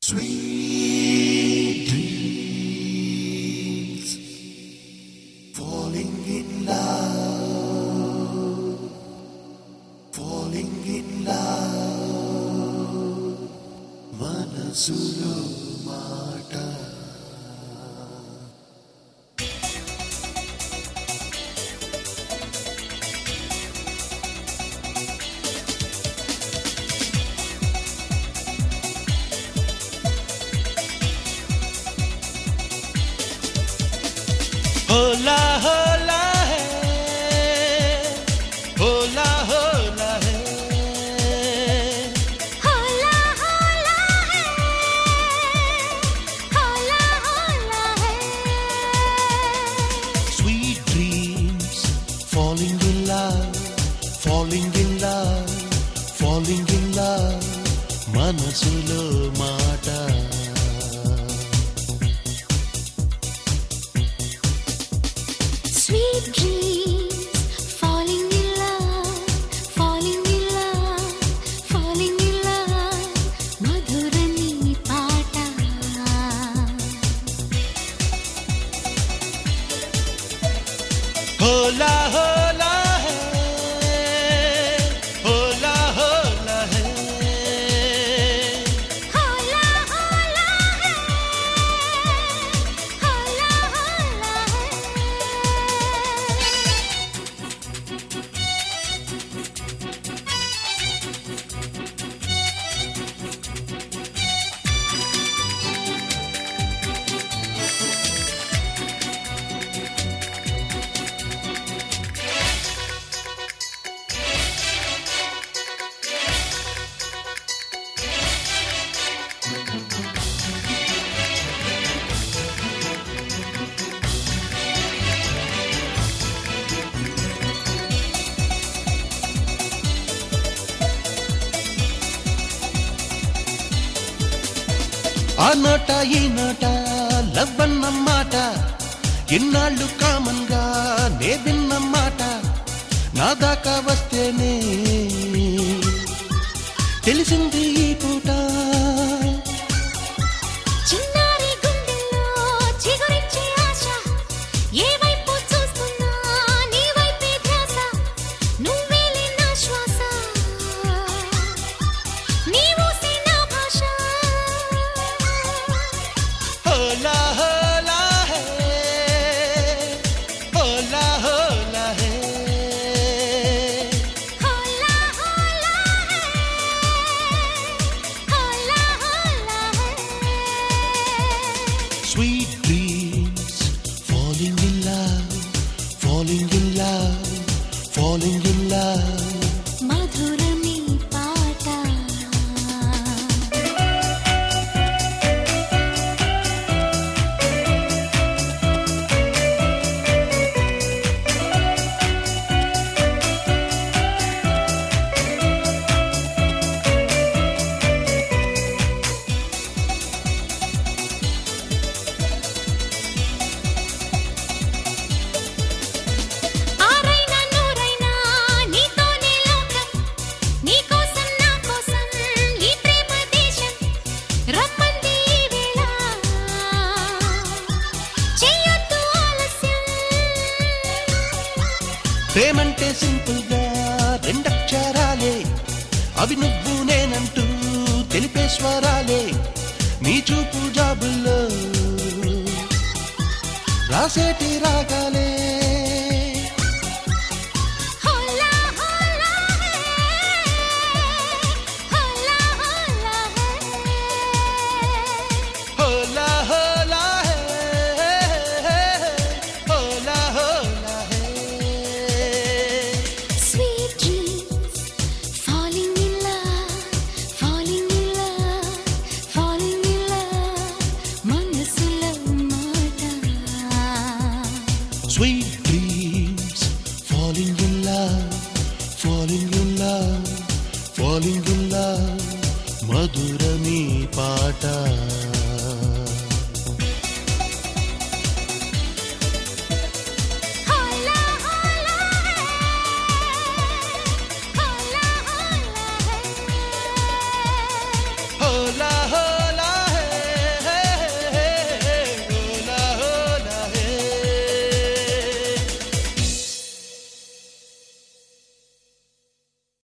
Sweet dreams, falling in love, falling in love, మనసులో మాట होला होला है होला होला है होला होला है होला होला है Sweet dreams, falling in love, falling in love, falling in love, మనసులో మాట Sweet dreams, falling in love, falling in love, falling in love. మధురని పాట होला होला है होला होला है होला होला है होला होला है ఆ నోట ఈ నోట లవ్ అన్న మాట ఇన్నాళ్ళు కామన్ గా నే విన్న మాట నా దాకా వస్తేనే తెలిసింది ఈ పూట చిన్నారి గుండెల్లో చిగురించే ఆశ ఏ వైపు చూస్తున్నా నీ వైపే ధ్యాస నువ్వేలే నా శ్వాస నీ ఊసే నా భాష హోలా హోలా హే హోలా హోలా హే హోలా హోలా హే హోలా హోలా హే Sweet dreams, falling in love, falling in love, falling in love. మధురమి పాట ఆరైనా నూరైనా నీతోనే లోకం నీకోసం నా కోసం ఈ ప్రేమ దేశం రమ్మంది ఈ వేళ చెయ్యొద్దు ఆలస్యం ప్రేమంటే సింపుల్ గా రెండక్షరాలే అవి నువ్వు నేనంటూ తెలిపే స్వరాలే నీ చూపు జాబుల్లో రాసేటి రాగాలే